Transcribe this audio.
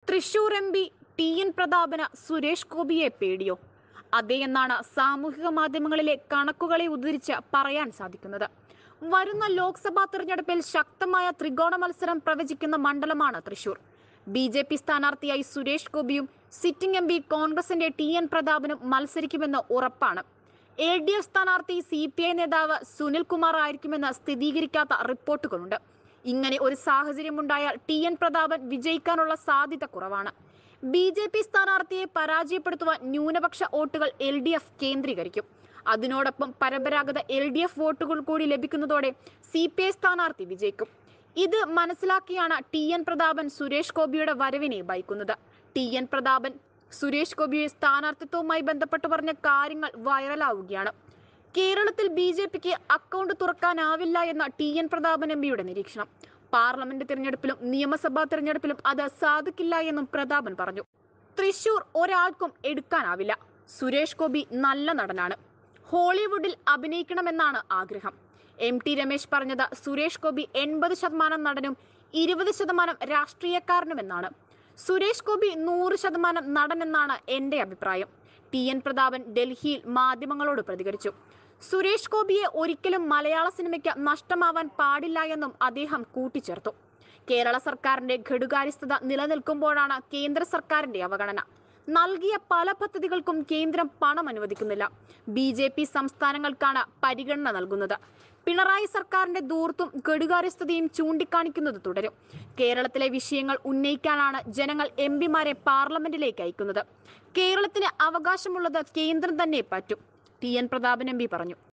Thrissur M P T N പ്രതാപന് സുരേഷ് ഗോപിയെ പേടിയോ അതേ എന്നാണ് സാമൂഹിക മാധ്യമങ്ങളിലെ കണക്കുകളെ ഉദ്ധരിച്ച് പറയാൻ സാധിക്കുന്നത് വരുന്ന ലോക്സഭാ തെരഞ്ഞെടുപ്പിൽ ശക്തമായ ത്രികോണ മത്സരം പ്രവചിക്കുന്ന മണ്ഡലമാണ് തൃശൂർ ബി ജെ പി സ്ഥാനാർത്ഥിയായി സുരേഷ് ഗോപിയും സിറ്റിംഗ് എം പി കോൺഗ്രസിന്റെ ടി എൻ പ്രതാപനും മത്സരിക്കുമെന്ന് ഉറപ്പാണ് എൽ ഡി എഫ് സ്ഥാനാർത്ഥി സി പി ഐ നേതാവ് സുനിൽ കുമാർ ആയിരിക്കുമെന്ന് സ്ഥിരീകരിക്കാത്ത റിപ്പോർട്ടുകളുണ്ട് ഇങ്ങനെ ഒരു സാഹചര്യമുണ്ടായാൽ ടി എൻ പ്രതാപൻ വിജയിക്കാനുള്ള സാധ്യത കുറവാണ് ബി ജെ പി സ്ഥാനാർത്ഥിയെ പരാജയപ്പെടുത്തുവാൻ ന്യൂനപക്ഷ വോട്ടുകൾ എൽ ഡി എഫ് കേന്ദ്രീകരിക്കും അതിനോടൊപ്പം പരമ്പരാഗത എൽ ഡി എഫ് വോട്ടുകൾ കൂടി ലഭിക്കുന്നതോടെ സി പി ഐ സ്ഥാനാർത്ഥി വിജയിക്കും ഇത് മനസ്സിലാക്കിയാണ് ടി എൻ പ്രതാപൻ സുരേഷ് ഗോപിയുടെ വരവിനെ ഭയക്കുന്നത് ടി എൻ പ്രതാപൻ സുരേഷ് ഗോപിയെ സ്ഥാനാർത്ഥിത്വവുമായി ബന്ധപ്പെട്ട് പറഞ്ഞ കാര്യങ്ങൾ വൈറലാവുകയാണ് കേരളത്തിൽ ബി ജെ പിക്ക് അക്കൗണ്ട് തുറക്കാനാവില്ല എന്ന ടി എൻ പ്രതാപൻ എം പിയുടെ നിരീക്ഷണം പാർലമെന്റ് തിരഞ്ഞെടുപ്പിലും നിയമസഭാ തിരഞ്ഞെടുപ്പിലും അത് സാധിക്കില്ല എന്നും പ്രതാപൻ പറഞ്ഞു തൃശൂർ ഒരാൾക്കും എടുക്കാനാവില്ല സുരേഷ് ഗോപി നല്ല നടനാണ് ഹോളിവുഡിൽ അഭിനയിക്കണമെന്നാണ് ആഗ്രഹം എം ടി രമേശ് പറഞ്ഞത് സുരേഷ് ഗോപി എൺപത് ശതമാനം നടനും ഇരുപത് ശതമാനം രാഷ്ട്രീയക്കാരനുമെന്നാണ് സുരേഷ് ഗോപി നൂറ് ശതമാനം നടനെന്നാണ് എന്റെ അഭിപ്രായം ടി എൻ പ്രതാപൻ ഡൽഹിയിൽ മാധ്യമങ്ങളോട് പ്രതികരിച്ചു സുരേഷ് ഗോപിയെ ഒരിക്കലും മലയാള സിനിമയ്ക്ക് നഷ്ടമാവാൻ പാടില്ല എന്നും അദ്ദേഹം കൂട്ടിച്ചേർത്തു കേരള സർക്കാരിന്റെ ഘടുകാര്യസ്ഥത നിലനിൽക്കുമ്പോഴാണ് കേന്ദ്ര സർക്കാരിന്റെ അവഗണന നൽകിയ പല പദ്ധതികൾക്കും കേന്ദ്രം പണം അനുവദിക്കുന്നില്ല ബി ജെ പി സംസ്ഥാനങ്ങൾക്കാണ് പരിഗണന നൽകുന്നത് പിണറായി സർക്കാരിന്റെ ദൂർത്തും ഘടുകാര്യസ്ഥതയും ചൂണ്ടിക്കാണിക്കുന്നത് തുടരും കേരളത്തിലെ വിഷയങ്ങൾ ഉന്നയിക്കാനാണ് ജനങ്ങൾ എം പിമാരെ പാർലമെന്റിലേക്ക് അയക്കുന്നത് കേരളത്തിന് അവകാശമുള്ളത് കേന്ദ്രം തന്നെ പറ്റും T N Prathapan M P പറഞ്ഞു